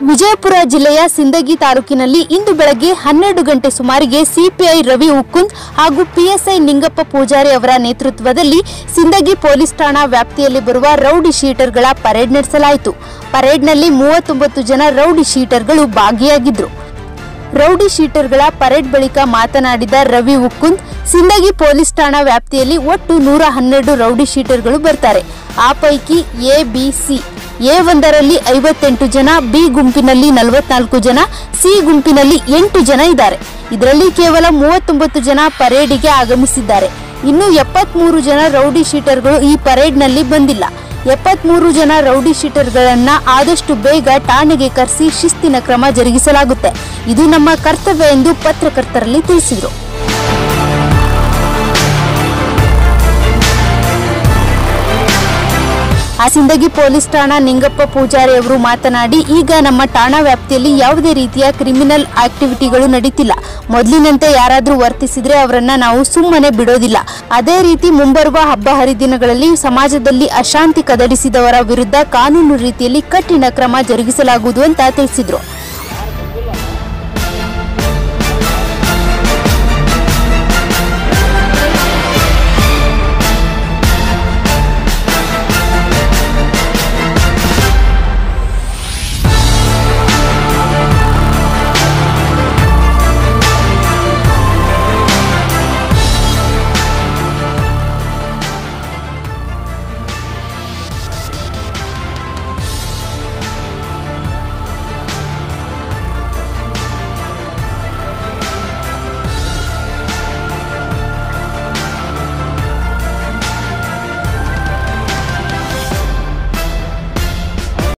ವಿಜಯಪುರ ಜಿಲ್ಲೆಯ ಸಿಂದಗಿ ತಾಲೂಕಿನಲ್ಲಿ ಇಂದು ಬೆಳಗ್ಗೆ ಹನ್ನೆರಡು ಗಂಟೆ ಸುಮಾರಿಗೆ ಸಿಪಿಐ ರವಿ ಉಕ್ಕುಂದ್ ಹಾಗೂ ಪಿಎಸ್ಐ ನಿಂಗಪ್ಪ ಪೂಜಾರಿ ಅವರ ನೇತೃತ್ವದಲ್ಲಿ ಸಿಂದಗಿ ಪೊಲೀಸ್ ಠಾಣಾ ವ್ಯಾಪ್ತಿಯಲ್ಲಿ ಬರುವ ರೌಡಿ ಶೀಟರ್ಗಳ ಪರೇಡ್ ನಡೆಸಲಾಯಿತು ಪರೇಡ್ನಲ್ಲಿ ಮೂವತ್ತೊಂಬತ್ತು ಜನ ರೌಡಿ ಶೀಟರ್ಗಳು ಭಾಗಿಯಾಗಿದ್ದರು ರೌಡಿ ಶೀಟರ್ಗಳ ಪರೇಡ್ ಬಳಿಕ ಮಾತನಾಡಿದ ರವಿ ಉಕ್ಕುಂದ್ ಸಿಂದಗಿ ಪೊಲೀಸ್ ಠಾಣಾ ವ್ಯಾಪ್ತಿಯಲ್ಲಿ ಒಟ್ಟು ನೂರ ಹನ್ನೆರಡು ರೌಡಿ ಶೀಟರ್ಗಳು ಬರ್ತಾರೆ ಆ ಪೈಕಿ ಎ ಬಿ ಸಿ ಎ ಒಂದರಲ್ಲಿ ಐವತ್ತೆಂಟು ಜನ ಬಿ ಗುಂಪಿನಲ್ಲಿ ನಲವತ್ನಾಲ್ಕು ಜನ ಸಿ ಗುಂಪಿನಲ್ಲಿ ಎಂಟು ಜನ ಇದ್ದಾರೆ ಇದರಲ್ಲಿ ಕೇವಲ ಮೂವತ್ತೊಂಬತ್ತು ಜನ ಪರೇಡಿಗೆ ಆಗಮಿಸಿದ್ದಾರೆ ಇನ್ನು ಎಪ್ಪತ್ಮೂರು ಜನ ರೌಡಿ ಶೀಟರ್ಗಳು ಈ ಪರೇಡ್ನಲ್ಲಿ ಬಂದಿಲ್ಲ ಎಪ್ಪತ್ಮೂರು ಜನ ರೌಡಿ ಶೀಟರ್ಗಳನ್ನ ಆದಷ್ಟು ಬೇಗ ಠಾಣೆಗೆ ಕರೆಸಿ ಶಿಸ್ತಿನ ಕ್ರಮ ಜರುಗಿಸಲಾಗುತ್ತೆ ಇದು ನಮ್ಮ ಕರ್ತವ್ಯ ಎಂದು ಪತ್ರಕರ್ತರಲ್ಲಿ ತಿಳಿಸಿದರು ಆ ಸಿಂದಗಿ ಪೊಲೀಸ್ ಠಾಣಾ ನಿಂಗಪ್ಪ ಪೂಜಾರಿ ಅವರು ಮಾತನಾಡಿ ಈಗ ನಮ್ಮ ಠಾಣಾ ವ್ಯಾಪ್ತಿಯಲ್ಲಿ ಯಾವುದೇ ರೀತಿಯ ಕ್ರಿಮಿನಲ್ ಆಕ್ಟಿವಿಟಿಗಳು ನಡೀತಿಲ್ಲ ಮೊದಲಿನಂತೆ ಯಾರಾದರೂ ವರ್ತಿಸಿದ್ರೆ ಅವರನ್ನ ನಾವು ಸುಮ್ಮನೆ ಬಿಡೋದಿಲ್ಲ ಅದೇ ರೀತಿ ಮುಂಬರುವ ಹಬ್ಬ ಹರಿದಿನಗಳಲ್ಲಿ ಸಮಾಜದಲ್ಲಿ ಅಶಾಂತಿ ಕದಡಿಸಿದವರ ವಿರುದ್ಧ ಕಾನೂನು ರೀತಿಯಲ್ಲಿ ಕಠಿಣ ಕ್ರಮ ಜರುಗಿಸಲಾಗುವುದು ಅಂತ ತಿಳಿಸಿದ್ರು